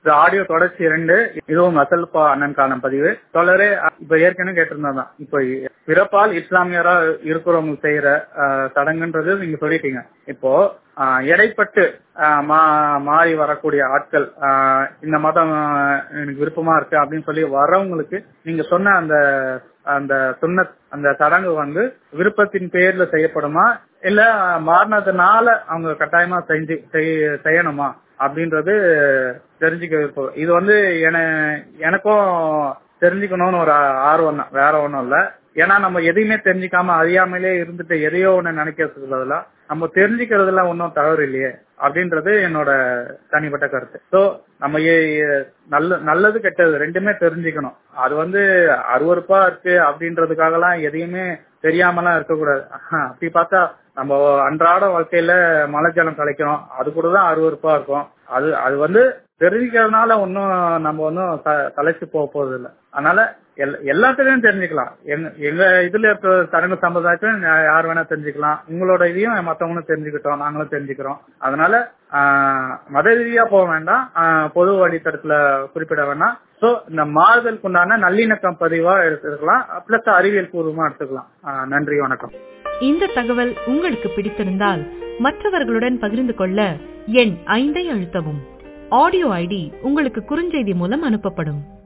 இது ஆடியோ தொடர்ச்சி இரண்டு இதுவும் அசல்பா அண்ணன்கான பதிவு தொடரே இப்ப ஏற்கனவே கேட்டிருந்தா இப்ப பிறப்பால் இஸ்லாமியரா இருக்கிறவங்க செய்யற அஹ், சடங்குன்றது நீங்க சொல்லிட்டீங்க இப்போ அஹ், எடைப்பட்டு அஹ், மா- மாறி வரக்கூடிய ஆட்கள் அஹ், இந்த மதம் அஹ், எனக்கு விருப்பமா இருக்கு அப்படின்னு சொல்லி வரவங்களுக்கு நீங்க சொன்ன அந்த அந்த சுன்ன அந்த சடங்கு வந்து விருப்பத்தின் பேர்ல செய்யப்படுமா இல்ல மாறினதுனால அவங்க கட்டாயமா செஞ்சு செய்- செய்யணுமா அப்படின்றது தெரிஞ்சுக்க விருப்பம். இது வந்து என- எனக்கும் தெரிஞ்சுக்கணும்னு ஒரு ஆர்வம் தான் வேற ஒண்ணும் இல்ல ஏன்னா நம்ம எதையுமே தெரிஞ்சுக்காம அறியாமலே இருந்துட்டு எதையோ ஒண்ணு நினைக்கிறதுக்கு பதிலா நம்ம தெரிஞ்சுக்கிறதுல ஒன்றும் தவறு இல்லையே அப்படின்றது என்னோட தனிப்பட்ட கருத்து சோ நம்ம எ- நல்ல நல்லது கெட்டது ரெண்டுமே தெரிஞ்சுக்கணும் அது வந்து அருவருப்பா இருக்கு அப்படின்றதுக்காகலாம் எதையுமே தெரியாமலாம் இருக்கக்கூடாது ஆஹ், அப்படி பார்த்தா நம்ம அன்றாட வாழ்க்கையில மழை ஜலம் கலைக்கிறோம் அது கூட தான் அருவருப்பா இருக்கும் அது அது வந்து தெரிஞ்சுக்கிறதுனால ஒன்றும் நம்ம ஒன்றும் தலைச்சு போக போறது இல்லை அதனால எல் எல்லாத்துலயும் தெரிஞ்சுக்கலாம் எங்க எங்க இதுல இருக்க சடங்கு சம்பிரதாயத்தையும் யா- யார் வேணா தெரிஞ்சுக்கலாம் உங்களோட இதையும் மத்தவங்களும் தெரிஞ்சுக்கிட்டோம் நாங்களும் தெரிஞ்சுக்கிறோம் அதனால ஆஹ், மத ரீதியா போக வேண்டாம் ஆஹ், பொது வழித்தடத்துல குறிப்பிட வேண்டாம் சோ இந்த மாறுதலுக்கு உண்டான நல்லிணக்கம் பதிவா எடுத்துக்கலாம் பிளஸ் அறிவியல் பூர்வமா எடுத்துக்கலாம் ஆஹ், நன்றி வணக்கம் இந்த தகவல் உங்களுக்கு பிடித்திருந்தால் மற்றவர்களுடன் பகிர்ந்து கொள்ள எண் ஐந்தை அழுத்தவும் ஆடியோ ஐடி உங்களுக்கு குறுஞ்செய்தி மூலம் அனுப்பப்படும்